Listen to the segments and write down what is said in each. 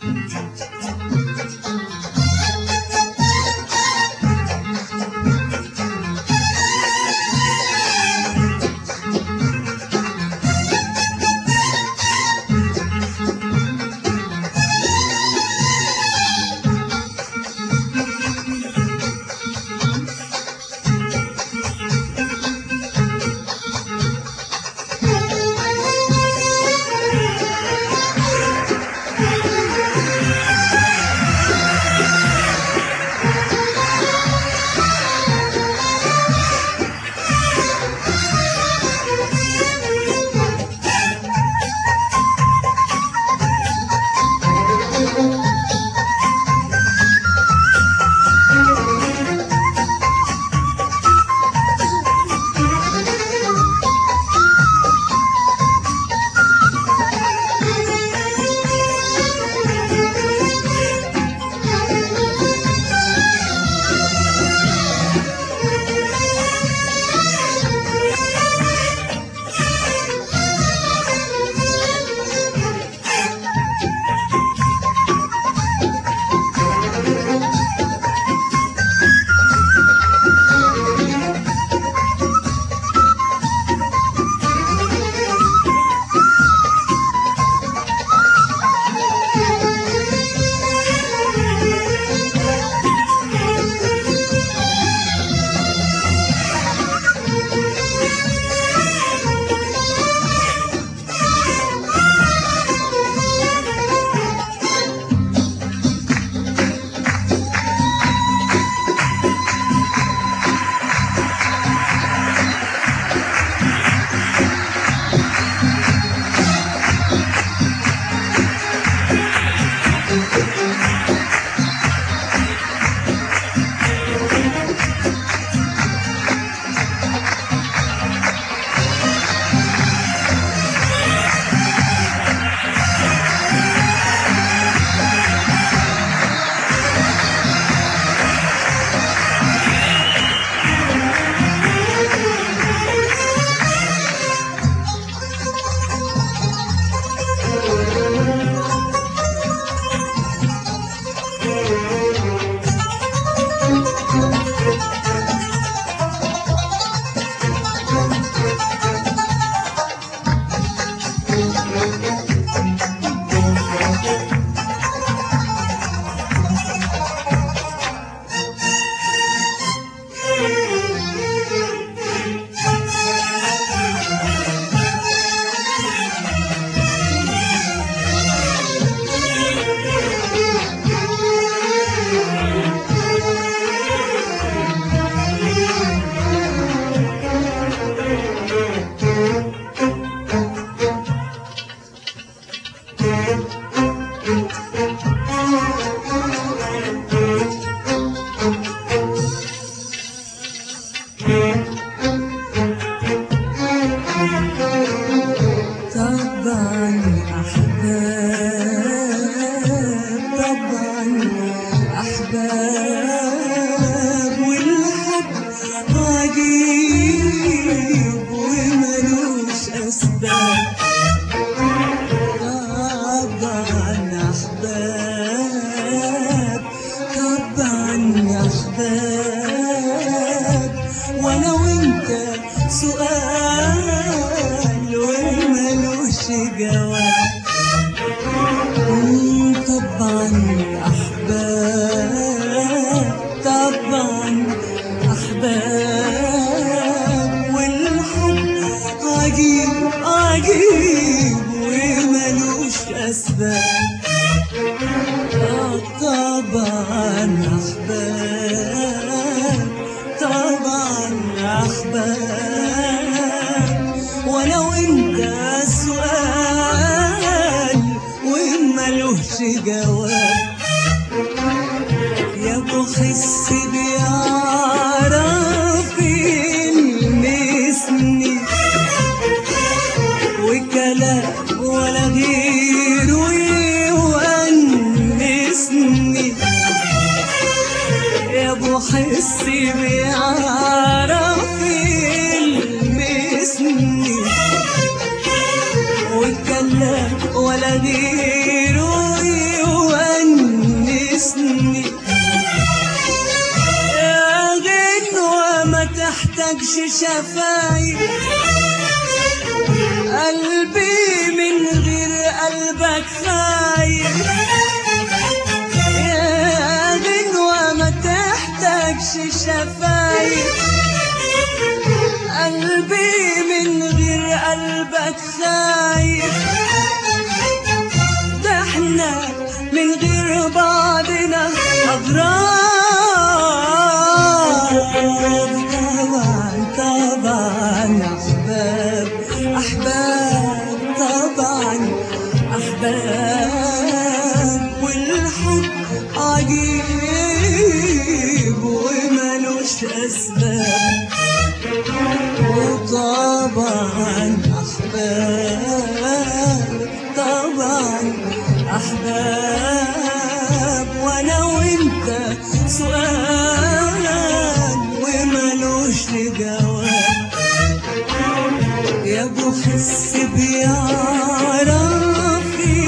ولا غيره شفايف قلبي من غير قلبك خايف يا غنوة ما تحتاجش شفايف قلبي من غير قلبك خايف ده احنا من غير بعضنا أغراب طبعا طبعا أحباب أحباب طبعا أحباب والحب عجيب وملوش أسباب وطبعا أحباب طبعا أحباب وأنا وأنت سؤال وملوش جواب يا أبو حس بيعرف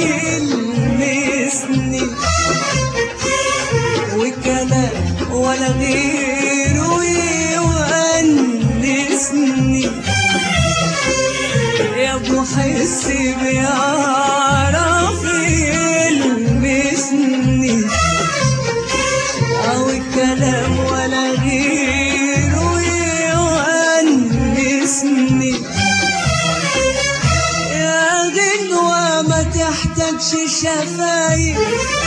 يلمسني وكلام ولا غيره يونسني يا ابو حس بيعرف يلمسني او الكلام ولا غيره يونسني يا غنوة ما تحتاجش شفايف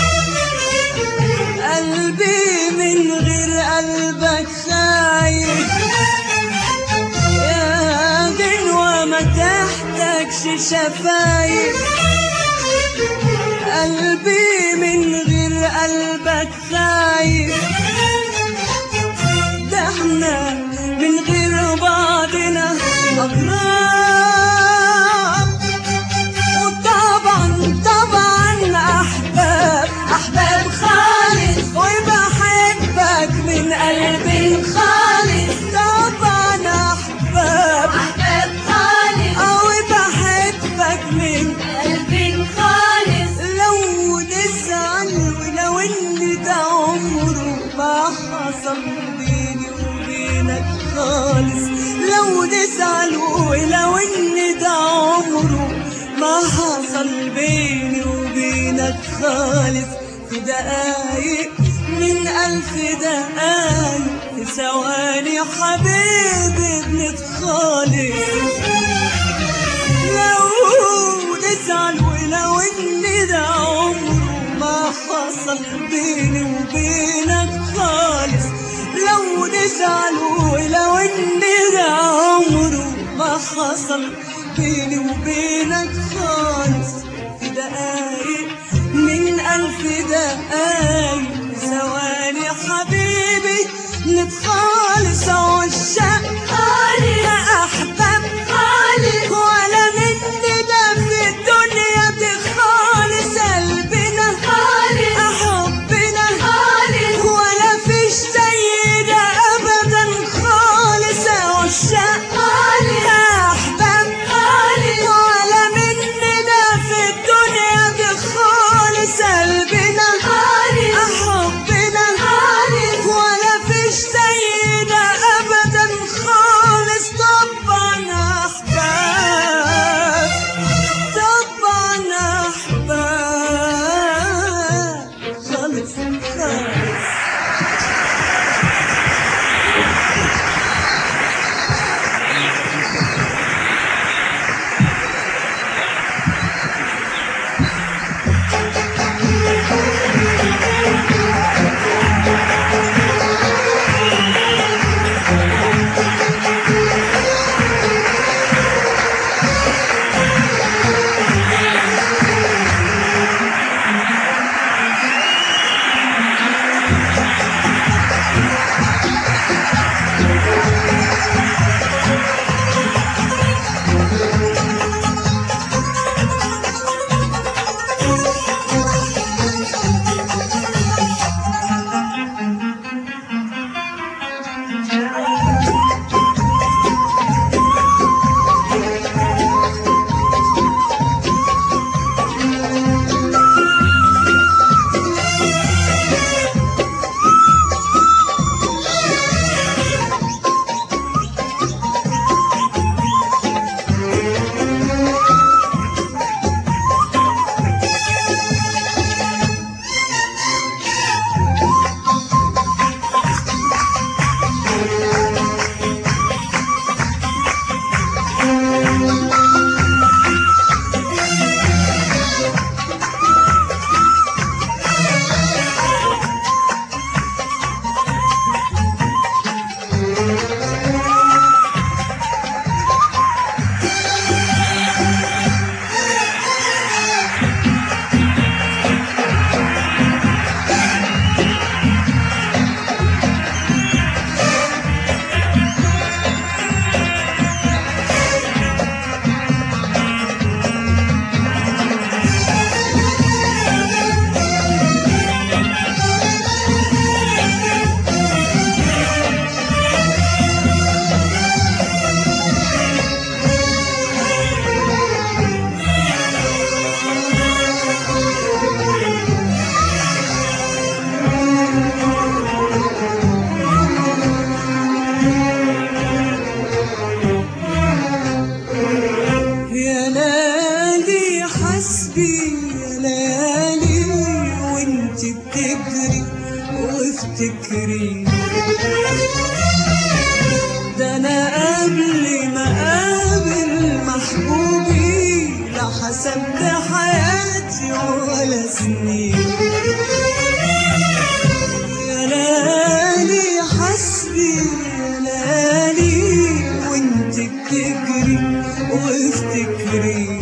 قلبي من غير قلبك خايف يا غنوة ما تحتاجش شفايف قلبي من غير قلبك خايف ده احنا من غير بعضنا أغراب وطبعا طبعا أحباب أحباب خالص وبحبك من قلبي خالص طبعا أحباب أحباب خالص أو بحبك من قلبي خالص لو نزعل ولو ان ده عمره ما حصل بيني وبينك خالص لو نزعل ولو ان ده عمره ما حصل بيني وبينك خالص في دقايق من ألف دقايق في ثواني حبيبي بنتخالص لو نزعل ولو ان ده عمره ما حصل بيني وبينك خالص لو نزعل ولو ان ده عمره ما حصل بيني وبينك خالص في دقايق من ألف دقايق ثواني حبيبي نتخالص عشاق خالص أحباب خالص ولا مننا في الدنيا بخالص قلبنا خالص حبنا خالص ولا فيش زينا ابدا خالص عشاق خالص احباب خالص ولا مننا في الدنيا بخالص تجري وافتكري ده انا قبل ما اقابل محبوبي لا حسبت حياتي ولا سنين يا ليالي حسبي يا ليالي وانت بتجري وافتكري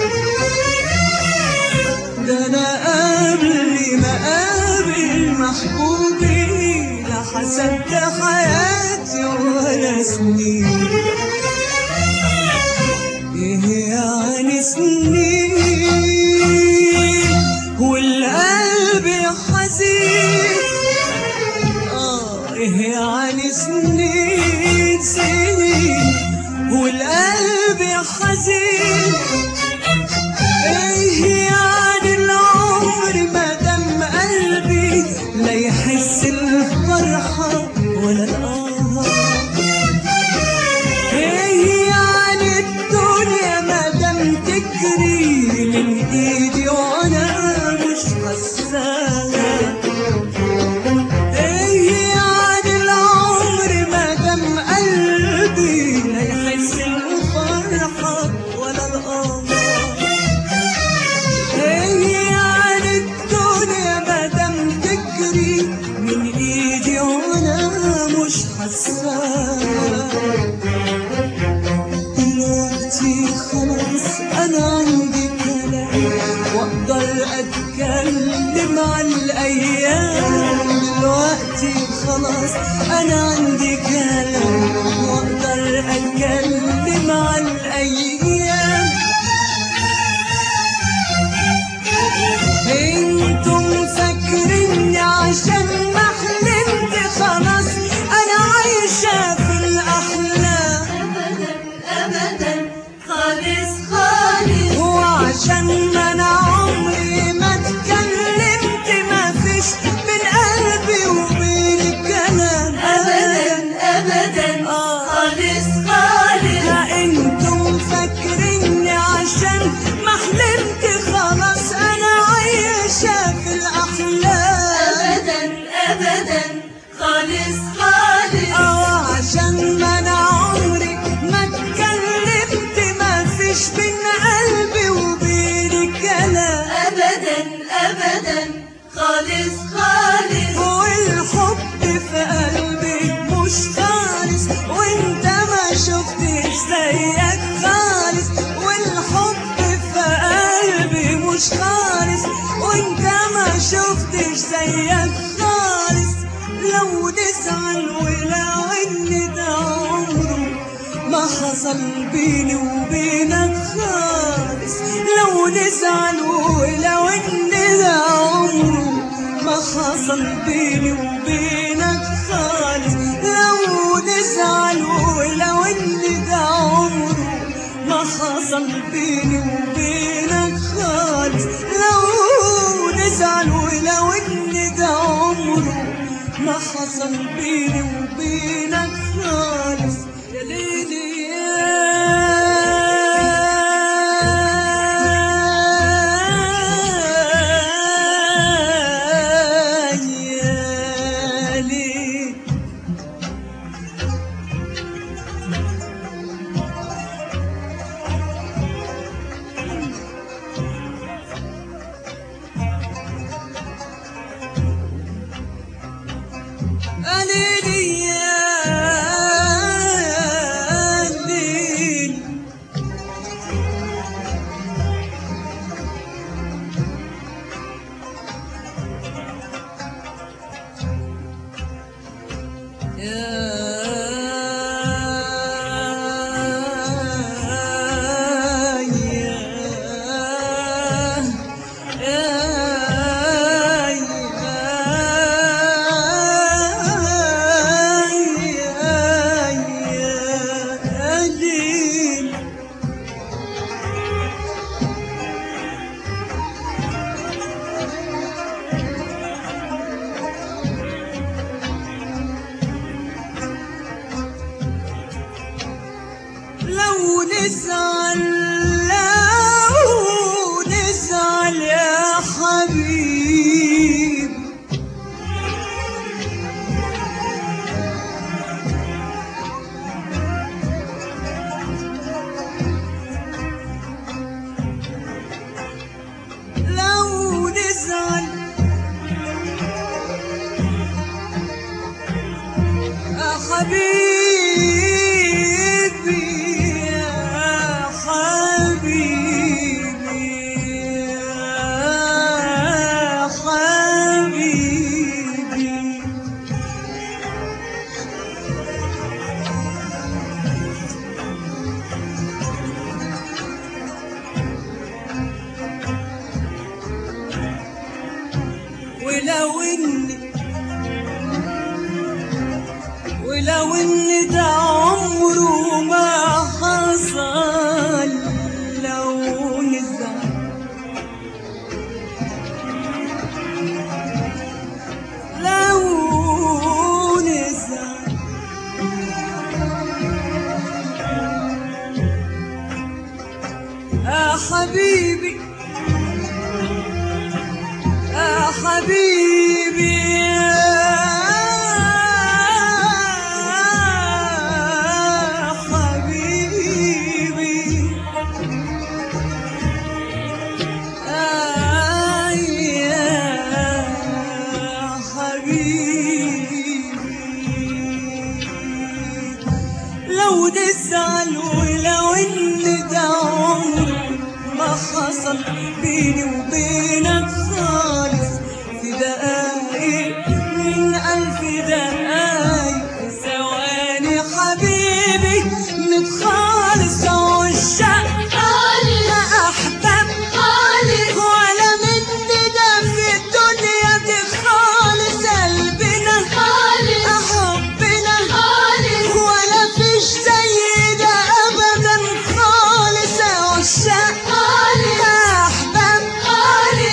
ده انا قبل ما اقابل محبوبي لا حسبت حياتي ولا سنين ايه يعني سنين والقلب حزين اه ايه يعني سنين سنين والقلب حزين ايه يعني العمر ما دام قلبي لا يحس الفرحة ولا القهر ايه يعني الدنيا ما دام تجري من ايدي وانا مش حساها ايه يعني العمر ما دام قلبي لا يحس الفرحة ولا القمر ايه يعني الدنيا ما دام تجري من ايدي وانا مش حساها دلوقتي خلاص انا عندي كلام واقدر اتكلم عن الايام دلوقتي خلاص انا عندي كلام واقدر اتكلم عن الايام انتم فاكريني عشان ما حلمت خلاص انا عايشه في الاحلام أبدا خالص خالص وعشان ما انا عمري ما اتكلمت ما فيش بين قلبي وبين كلام أبدا أبدا آه. خالص خالص لا انتم فاكريني عشان ما حلمت خلاص انا عايشه في الاحلام أبدا أبدا خالص خالص اه عشان ما انا عمري ما اتكلمت ما فيش بين قلبي وبين كلام أبدا أبدا خالص خالص والحب في قلبي مش خالص وانت ما شفتش زيك خالص والحب في قلبي مش خالص وانت ما شفتش زيك خالص لو نزعل ولو ان ده عمره ما حصل بيني وبينك خالص لو نزعل ولو ان ده عمره ما حصل بيني وبينك خالص لو نزعل ولو ان ده عمره ما حصل بيني وبينك خالص لو نزعل ولو ان ده عمره ما حصل بيني وبينك خالص يا ليلي يا ليلي ليلي يا ليلي حبيبي يا حبيبي يا حبيبي ولو اني ولو ان ده عمره ما حصل لو نزل لو نزل يا حبيبي يا حبيبي يا حبيبي آه يا حبيبي لو نزعل ولو ان ده عمره ما حصل بيني وبينك خالص في دقايق من ألف دقايق ثواني حبيبي نتخالص عشاق خالص أحباب خالص ولا من ده في الدنيا دي خالص قلبنا خالص حبنا خالص ولا فيش زي ده ابدا خالص يا عشاق خالص يا احباب خالص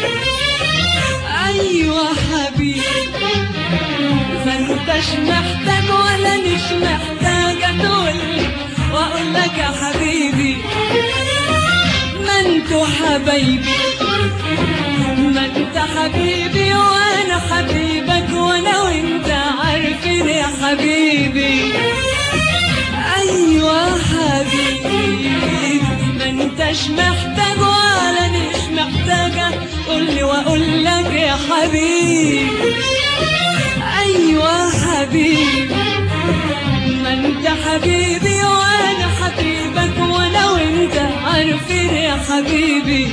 ايوه حبيبي ما انتش محتاج ولا مش محتاجة تقولي واقول لك يا حبيبي ما انتوا حبايبي ما انت حبيبي وانا حبيبك وانا وانت عارفين يا حبيبي ايوه حبيبي ما انتش محتاج ولا مش محتاجة قولي واقول لك يا حبيبي ايوه حبيبي ما انت حبيبي وانا حبيبك وانا وانت عارفين يا حبيبي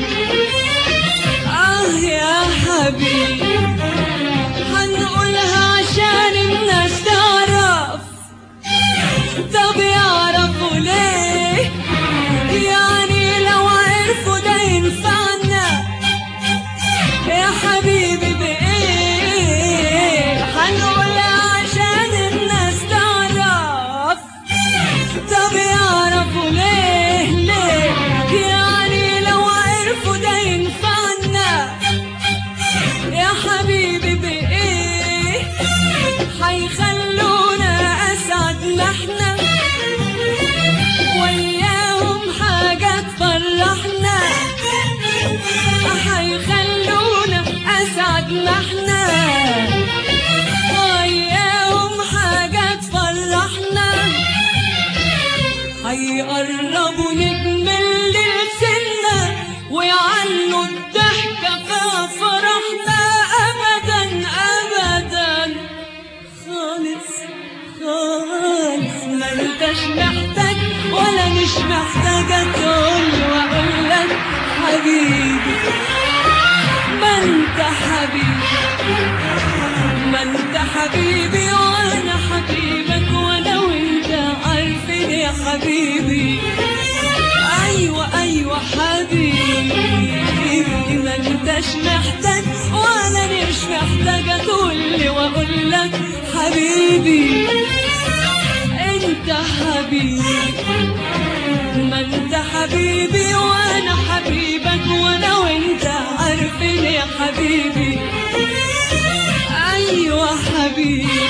اه يا حبيبي هنقولها عشان الناس تعرف طب يعرفوا ليه يعني لو عرفوا ده ينفعنا يا حبيبي بإيه هنقولها عشان الناس تعرف طب يعرفوا ليه ليه يعني لو عرفوا ده ينفعنا يا حبيبي بإيه هيخلونا أسعد ما احنا وياهم حاجة تفرحنا هيخلونا أسعد ما احنا وياهم حاجة تفرحنا هيقربوا نجمل لسنا ويعلوا الضحكة في فرحنا أبدا أبدا خالص خالص ما انتش محتاج ولا مش محتاجة تقول واقول لك حبيبي ما انت حبيبي ما انت حبيبي وانا حبيبك وانا وانت عارفين يا حبيبي ايوه ايوه حبيبي ما انتش محتاج وانا مش محتاجة تقولي واقول لك حبيبي انت حبيبي ما انت حبيبي وانا حبيبك وانا وانت عارفين يا حبيبي ايوه حبيبي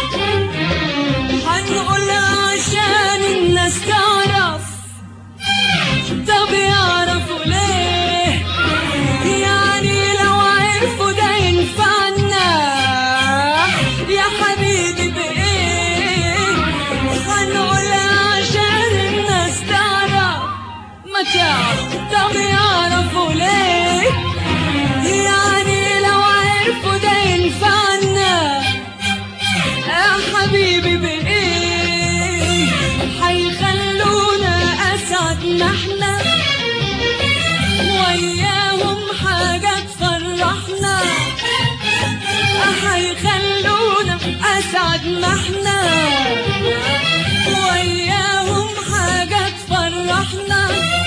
هنقول عشان الناس تعرف طب يعرفوا ليه يعني لو عرفوا ده ينفعنا يا حبيبي بإيه هنقول عشان الناس تعرف ما تعرف طب يعرفوا ليه يعني لو عرفوا ده ينفعنا يا حبيبي بإيه هيخلونا أسعد ما احنا وياهم حاجة تفرحنا هيخلونا أسعد ما احنا وياهم حاجة تفرحنا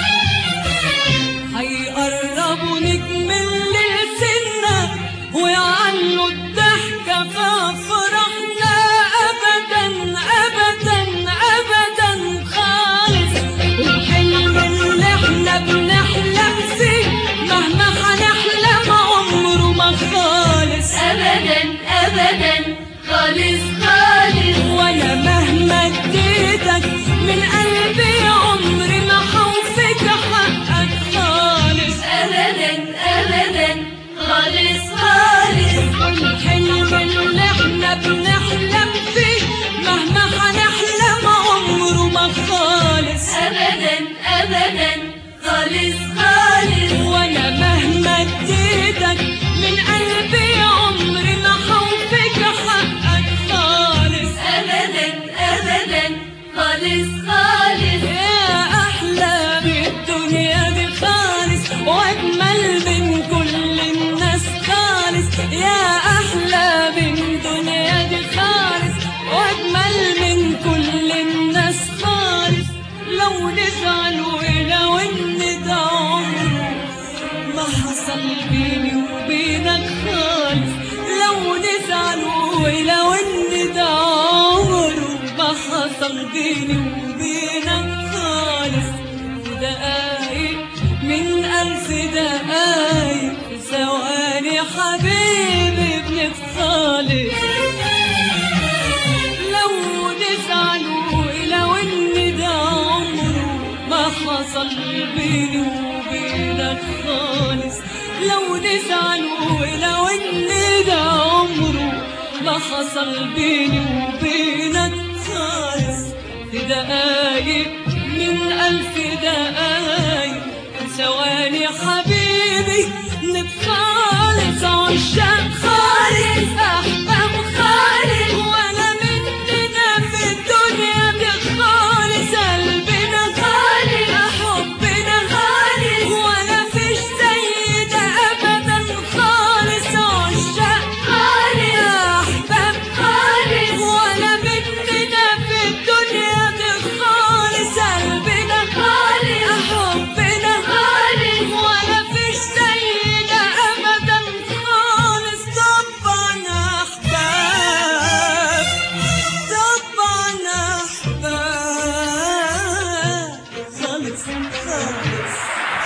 هيقربوا نكمل لسنا ويعلوا الضحكة في فرحنا أبدا أبدا أبدا خالص الحلم اللي احنا بنحلم فيه مهما هنحلم عمره ما خالص أبدا أبدا خالص خالص وانا مهما اديتك من قلبي عمري ما حوفك حقك خالص أبدا أبدا خالص خالص الحلم اللي احنا بنحلم فيه مهما هنحلم عمره ما خالص أبدا أبدا خالص خالص وانا مهما اديتك من قلبي عمري ما حوفك حقك خالص أبدا أبدا خالص خالص يا أحلى بالدنيا دي خالص وأجمل من كل الناس خالص يا أحلى بالدنيا دي خالص وأجمل من كل الناس خالص لو نزعل ولو إن ده عمره ما حصل بيني وبينك خالص لو نزعل ولو إن ده عمره ما حصل بيني وبينك خالص ودقايق من ألف دقايق في ثواني حبيبي بنتخالف لو نزعل ولو ان ده عمره ما حصل بيني وبينك خالص لو نزعل ولو ان ده عمره ما حصل بيني وبينك خالص في دقايق من ألف دقايق ثواني حبيبي نتخالص عشاق خالص أحباب خالص ولا مننا في الدنيا بخالص قلبنا خالص حبنا خالص ولا فيش زي ده أبدا خالص عشاق خالص أحباب خالص ولا مننا في الدنيا بخالص قلبنا خالص حبنا خالص ولا فيش زي ده أبدا خالص طبعا أحباب طبعا أحباب خالص خالص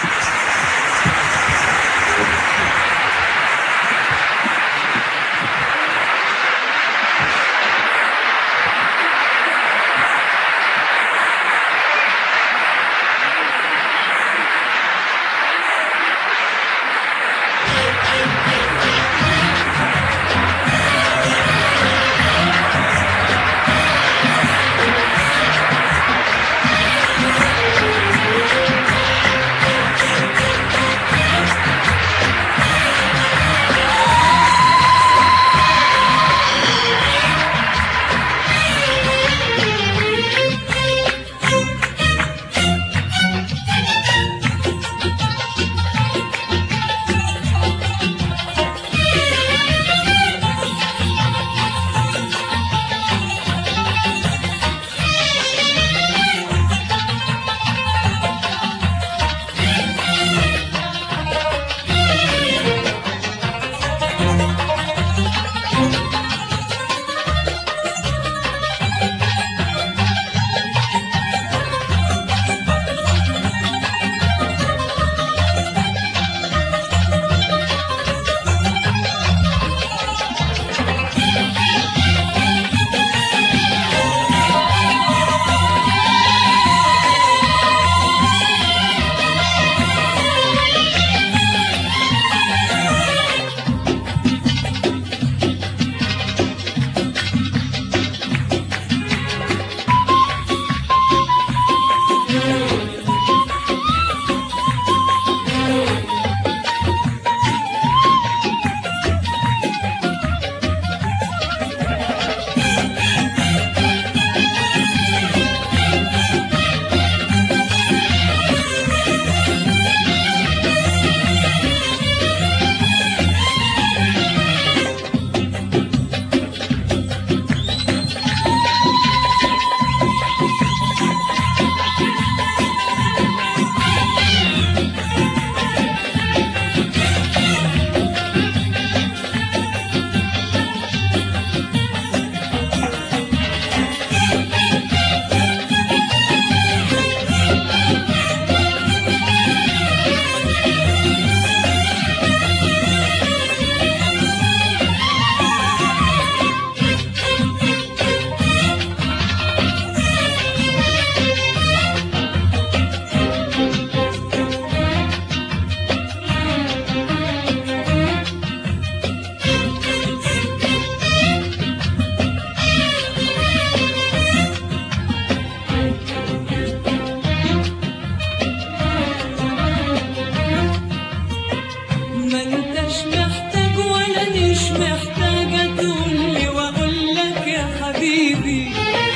ما انتش محتاج ولا مش محتاجة تقولي واقول لك يا حبيبي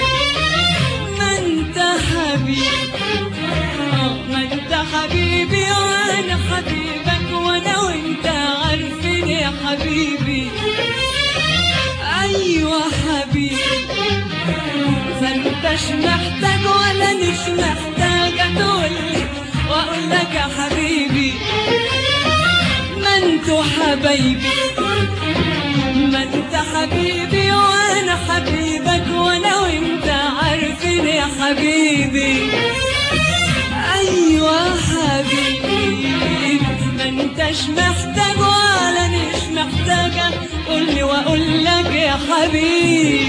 ما انت حبيبي آه، ما انت حبيبي وانا حبيبك وانا وانت عارفين يا حبيبي ايوه حبيبي فانتش محتاج ولا مش محتاجة تقولي واقول لك يا حبيبي ما انتوا حبايبي ما انت حبيبي وانا حبيبك وانا وانت عارفين يا حبيبي ايوه حبيبي ما انتش محتاج ولا مش حبيبي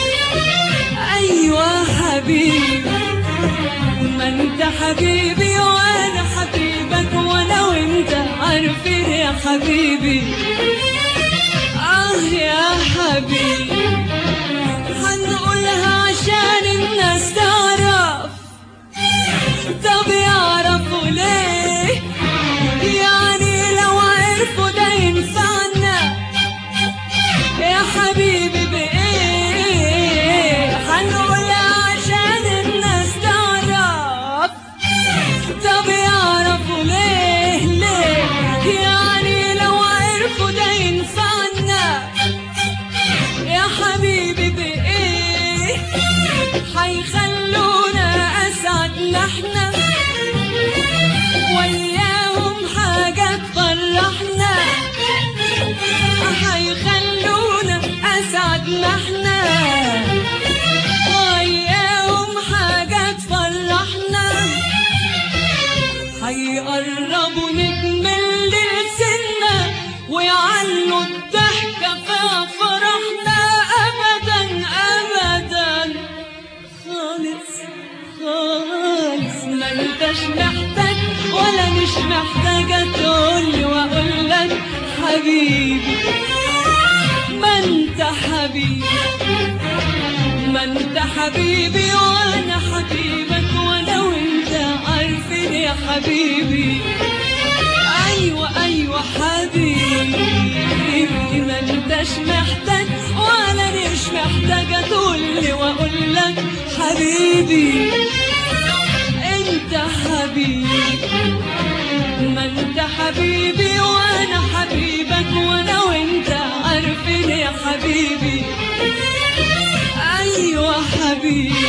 ايوه حبيبي ما انت حبيبي وانا حبيبك وانا وانت عارفين يا حبيبي اه يا حبيبي هنقولها عشان الناس تعرف طب يعرفوا ليه يعني لو عرفوا ده ينفعنا يا حبيبي بإيه هنقولها عشان الناس تعرف طب يعرفوا ليه ليه يعني لو عرفوا ده ينفعنا يا حبيبي بإيه حيخلونا أسعدنا احنا وياهم حاجة تفرحنا حيخلونا أسعدنا احنا وياهم حاجة تفرحنا هيقربوا نكمل لسنا ويعلوا الضحكة في فرحنا أبدا أبدا خالص خالص ما انتش محتاج ولا مش محتاجة تقولي وأقول لك حبيبي ما انت حبيبي ما انت حبيبي وانا حبيبك وانا وانت عارفين يا حبيبي ايوه ايوه حبيبي ما انتش محتاج ولا مش محتاجة تقولي واقول لك حبيبي انت حبيبي ما انت حبيبي وانا حبيبك وانا وانت عارفين يا حبيبي ايوه حبيبي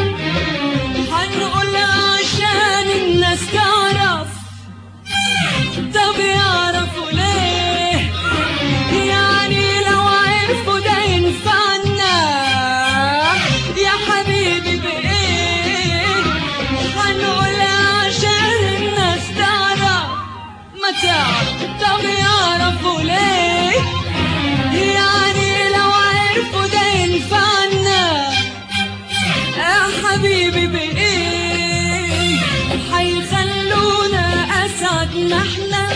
هنقول عشان الناس تعرف طب يعرفوا ليه يعني لو عرفوا ده ينفعنا يا حبيبي بايه هنقول عشان الناس تعرف ما تعرف طب يعرفوا ليه يعني لو عرفوا ده ينفعنا يا حبيبي بإيه حيخلونا أسعدنا احنا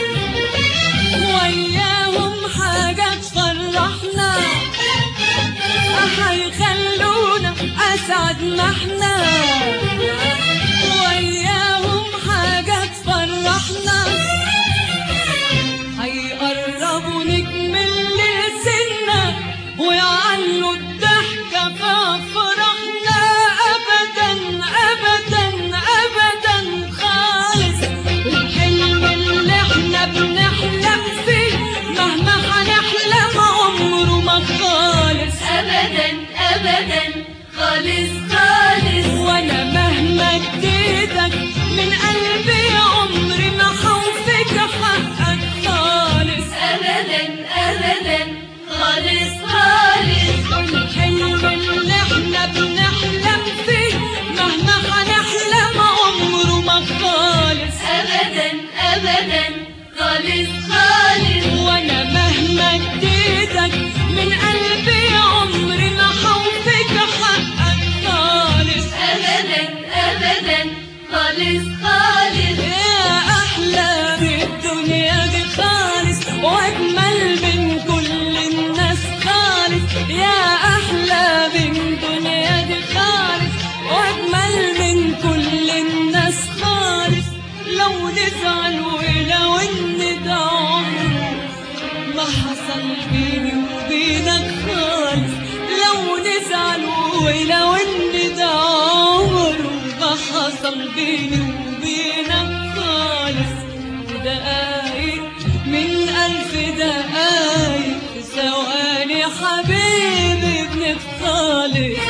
وياهم حاجة تفرحنا حيخلونا أسعدنا احنا وياهم حاجة تفرحنا هيقربوا نكمل لسنا ويعلوا الضحكة في فرحنا أبدا أبدا أبدا خالص الحلم اللي احنا بنحلم فيه مهما هنحلم عمره ما خالص أبدا أبدا خالص خالص وانا مهما اديتك من قلبي عمري ما حوفك حقك خالص أبدا أبدا خالص خالص الحلم اللي احنا بنحلم فيه مهما هنحلم عمره ما خالص أبدا أبدا خالص خالص وانا مهما اديتك من قلبي عمري ما حوفك حقك خالص أبدا أبدا خالص خالص يا احلى بالدنيا دي خالص واجمل من كل الناس خالص يا احلى بالدنيا دي خالص واجمل من كل الناس خالص لو نزعل ولو ان ده عمره ما حصل بيني وبينك خالص لو نزعل ولو ان ده عمره ما حصل بيني وبينك خالص دقايق من ألف دقايق في ثواني حبيبي بنتخالف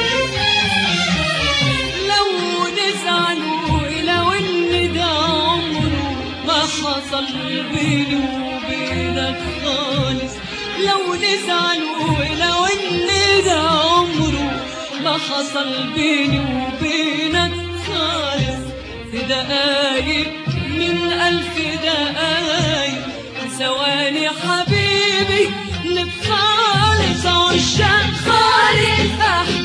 لو نزعل ولو ان ده عمره ما حصل بيني وبينك خالص لو نزعل ولو ان ده عمره ما حصل بيني وبينك خالص في دقايق من ألف دقايق ثواني حبيبي نتخالف خالص عشاق خالص احلى